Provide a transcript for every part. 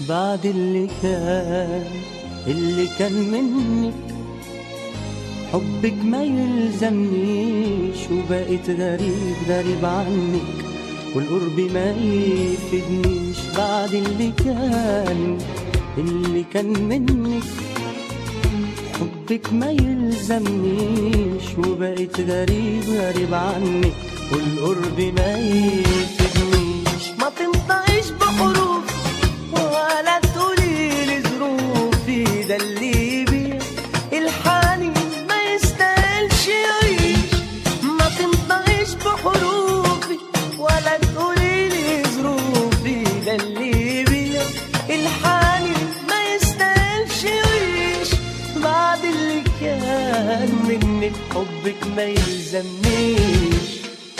بعد اللي كان اللي كان منك حبك ما يلزمنيش وبقيت غريب غريب عنك والقرب ما يفيدنيش بعد اللي كان اللي كان منك حبك ما يلزمنيش وبقيت غريب غريب عنك والقرب ما يفيدنيش ما تنطقش بحروف ولا تقولي لي ظروفي ده اللي بيه الحنين ما يستاهلش يعيش ما تنطقش بحروفي ولا تقولي لي ظروفي ده اللي بيه الحنين ما يستاهلش يعيش بعد اللي كان منك حبك ما يلزمنيش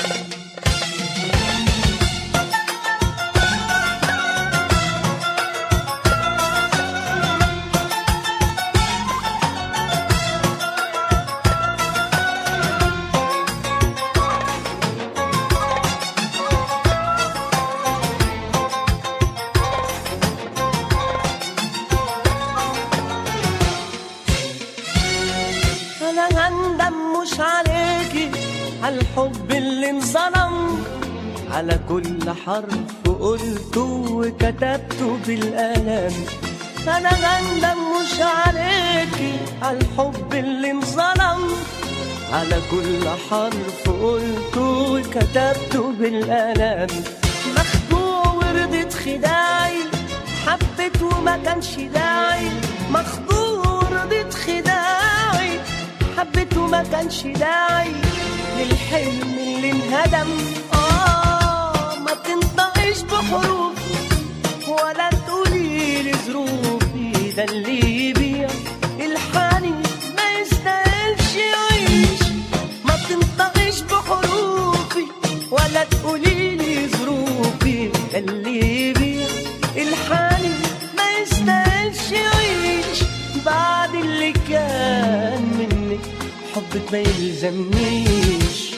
انا هندم مش عليكي على الحب اللي انظلم على كل حرف قلته وكتبته بالقلم انا هندم مش عليكي على الحب اللي انظلم على كل حرف قلته وكتبته بالقلم مخدوع ورضيت خداعي حبيت وما كانش داعي مخدوع رضيت خداعي حبيت وما كانش داعي للحلم اللي انهدم اه ما تنطقش بحروف ولا تقولي لي ظروفي ده اللي يبيع الحنين ما يستاهلش يعيش ما تنطقش بحروفي ولا تقولي لي ظروفي ده اللي يبيع الحنين ما يستاهلش يعيش بعد اللي كان منك حبك ما يلزمنيش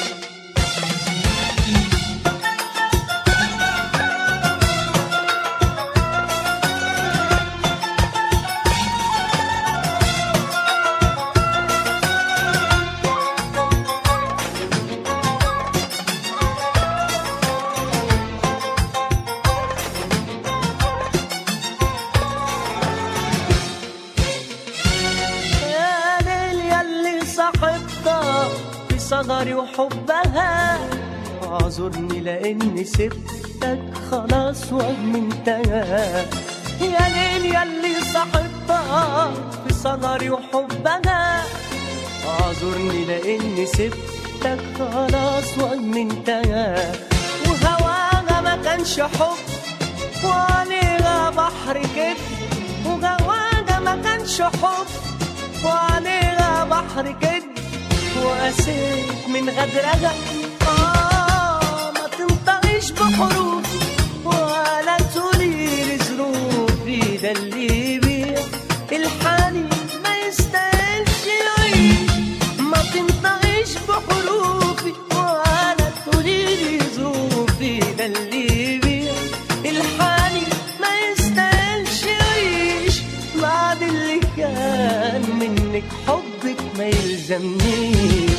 يا ليل ياللي صاحبتها في صغري وحبها اعذرني لاني سبتك خلاص وادمنتها يا ليل ياللي صاحبتها في صغري وحبها اعذرني لاني سبتك خلاص وادمنتها وهواها ما كانش حب وعليها بحر كده وجواها ما كانش حب وعليها بحر كده وقسيت من غدرها آه ما تنطقش بحروف ولا تقولي لي ظروفي ده اللي بيه الحنين ما يستاهلش يعيش ما تنطقش بحروفي ولا تقولي لي ظروفي ده اللي بيه الحنين ما يستاهلش يعيش بعد اللي كان منك حبك ما يلزمنيش